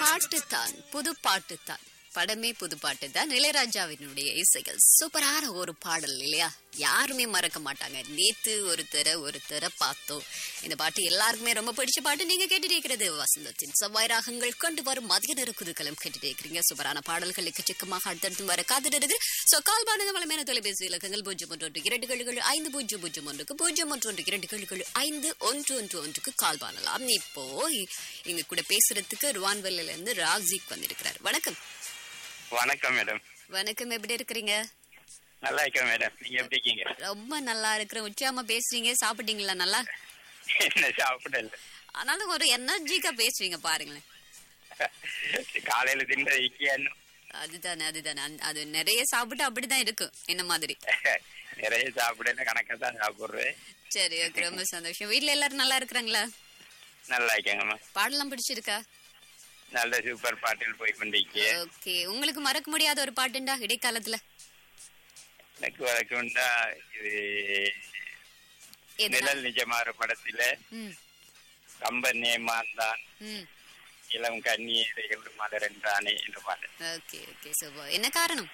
பாட்டுத்தான் புது பாட்டுத்தான் படமே புது பாட்டு தான் இளையராஜாவினுடைய இசைகள் சூப்பரான ஒரு பாடல் இல்லையா யாருமே மறக்க மாட்டாங்க நேத்து ஒருத்தர ஒருத்தர பார்த்தோம் இந்த பாட்டு எல்லாருக்குமே ரொம்ப பிடிச்ச பாட்டு நீங்க கேட்டுட்டு இருக்கிறது வசந்தத்தின் செவ்வாய் ராகங்கள் கொண்டு வரும் மதிய நேர குதுகலம் கேட்டுட்டு இருக்கிறீங்க சூப்பரான பாடல்களுக்கு சிக்கமாக அடுத்தடுத்து வர காத்துட்டு இருக்கு சோ கால் பானது வளமையான தொலைபேசி இலக்கங்கள் பூஜ்ஜியம் ஒன்று ஒன்று இரண்டு கழுகள் ஐந்து பூஜ்ஜியம் பூஜ்ஜியம் ஒன்றுக்கு பூஜ்ஜியம் ஒன்று ஒன்று இரண்டு கழுகள் ஐந்து ஒன்று ஒன்று ஒன்றுக்கு கால் பண்ணலாம் இப்போ இங்க கூட பேசுறதுக்கு ருவான்வெல்லில இருந்து ராஜிக் வந்திருக்கிறார் வணக்கம் வணக்கம் மேடம் வணக்கம் எப்படி இருக்கிறீங்க நல்லா இருக்கேன் மேடம் நீங்க எப்படி இருக்கீங்க ரொம்ப நல்லா இருக்கிறேன் உச்சாம பேசுறீங்க சாப்பிட்டீங்களா நல்லா என்ன சாப்பிடல ஆனாலும் ஒரு எனர்ஜிக்கா பேசுவீங்க பாருங்களேன் காலையில தின்ற இக்கியான்னு அதுதானே அதுதானே அந்த- அது நிறைய சாப்பிட்டு அப்படிதான் இருக்கும் என்ன மாதிரி நிறைய சாப்பிடல கணக்கா தான் சாப்பிடுறேன் சரி ஓகே ரொம்ப சந்தோஷம் வீட்ல எல்லாரும் நல்லா இருக்கிறாங்களா நல்லா இருக்கேங்கம்மா பாடலாம் பிடிச்சிருக்கா நல்ல சூப்பர் பாட்டில் போய் கொண்டிருக்கேன் ஓகே உங்களுக்கு மறக்க முடியாத ஒரு பாட்டுண்டா இடைக்காலத்துல எனக்கு வழக்கம்டா இது எதுனா நிழல் நிஜமாற படத்துல ம் கம்பன் நேமாந்தான் ம் இளம் கண்ணீரைகள் மலர் என்றானே என்ற பாட்டு ஓகே ஓகே சோ என்ன காரணம்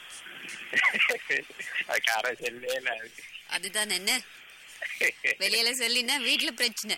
அதுக்கு அரை செல்ல அதுதான் என்ன வெளியில சொல்லினா வீட்ல பிரச்சனை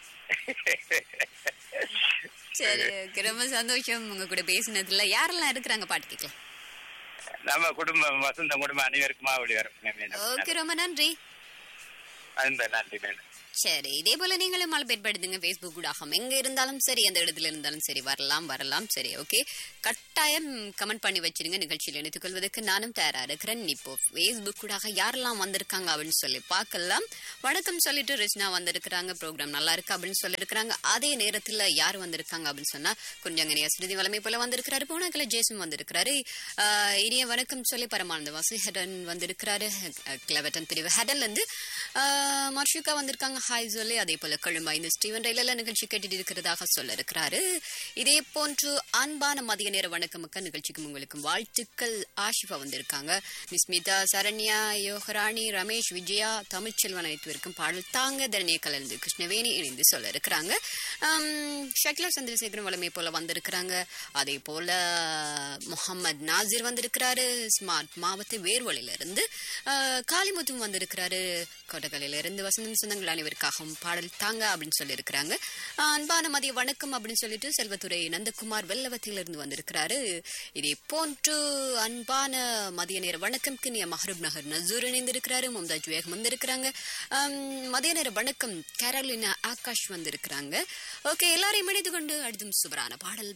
சரி okay, ரொம்ப சந்தோஷம் உங்க கூட பேசினதுல யாரெல்லாம் இருக்கிறாங்க பாட்டு கேட்கலாம் நம்ம குடும்பம் வசந்த குடும்பம் அனைவருக்குமா அப்படி வரணும் மேடம் ஓகே ரொம்ப நன்றி அந்த நன்றி மேடம் சரி இதே போல நீங்களும் மலைப்பேற்படுத்துங்க ஃபேஸ்புக் ஊடாகம் எங்க இருந்தாலும் சரி எந்த இடத்துல இருந்தாலும் சரி வரலாம் வரலாம் சரி ஓகே கட்டாயம் கமெண்ட் பண்ணி வச்சிருங்க நிகழ்ச்சியில் இணைத்துக் கொள்வதற்கு நானும் தயாரா இருக்கிறேன் இப்போ ஃபேஸ்புக் கூடாக யாரெல்லாம் வந்திருக்காங்க அப்படின்னு சொல்லி பார்க்கலாம் வணக்கம் சொல்லிட்டு ரிஷ்னா வந்திருக்கிறாங்க ப்ரோக்ராம் நல்லா இருக்கு அப்படின்னு சொல்லியிருக்கிறாங்க அதே நேரத்துல யார் வந்திருக்காங்க அப்படின்னு சொன்னா குஞ்சங்கனியா ஸ்ருதி வளமை போல வந்திருக்கிறாரு பூனாக்கல ஜேசன் வந்திருக்கிறாரு ஆஹ் இனிய வணக்கம் சொல்லி பரமானந்த வாசி ஹெடன் வந்திருக்கிறாரு கிளவட்டன் பிரிவு ஹெடன்ல இருந்து ஆஹ் மர்ஷிகா வந்திருக்காங்க ஹாய் சொல்லி அதே போல கொழும்பு ஸ்டீவன் ரயில நிகழ்ச்சி கேட்டுட்டு இருக்கிறதாக சொல்ல இருக்கிறாரு இதே போன்று அன்பான மதிய நேர வணக்கமக்க நிகழ்ச்சிக்கும் உங்களுக்கும் வாழ்த்துக்கள் ஆஷிஃபா வந்திருக்காங்க நிஸ்மிதா சரண்யா யோகராணி ரமேஷ் விஜயா தமிழ்ச்செல்வன் அனைத்துவருக்கும் பாடல் தாங்க தரணிய கலந்து கிருஷ்ணவேணி இணைந்து சொல்ல இருக்கிறாங்க ஆம், ஷக்லா சந்திரசேகரன் வளமை போல வந்திருக்கிறாங்க அதே போல முகமது நாசிர் வந்திருக்கிறாரு ஸ்மார்ட் மாவட்ட வேர்வழியில இருந்து ஆஹ், காளிமுத்தும் வந்திருக்கிறாரு கொடகலையில இருந்து வசந்தம் சொந்தங்கள் அனைவருக்காகவும் பாடல் தாங்க அப்படின்னு சொல்லியிருக்கிறாங்க ஆஹ், அன்பான மதிய வணக்கம் அப்படின்னு சொல்லிட்டு செல்வத்துறை நந்தகுமார் வெள்ளவத்திலிருந்து வந்திருக்கிறாரு இதே போன்று அன்பான மதிய நேர வணக்கம் கிண்ணிய மஹரூப் நகர் நசூர் இணைந்திருக்கிறாரு மும்தாஜ் வேகம் வந்திருக்கிறாங்க ஆம், மதிய நேர வணக்கம் கேரளினா ஆகாஷ் வந்திருக்கிறாங்க ஓகே எல்லாரையும் இணைத்து கொண்டு அடுத்தும் சுவரான பாடல்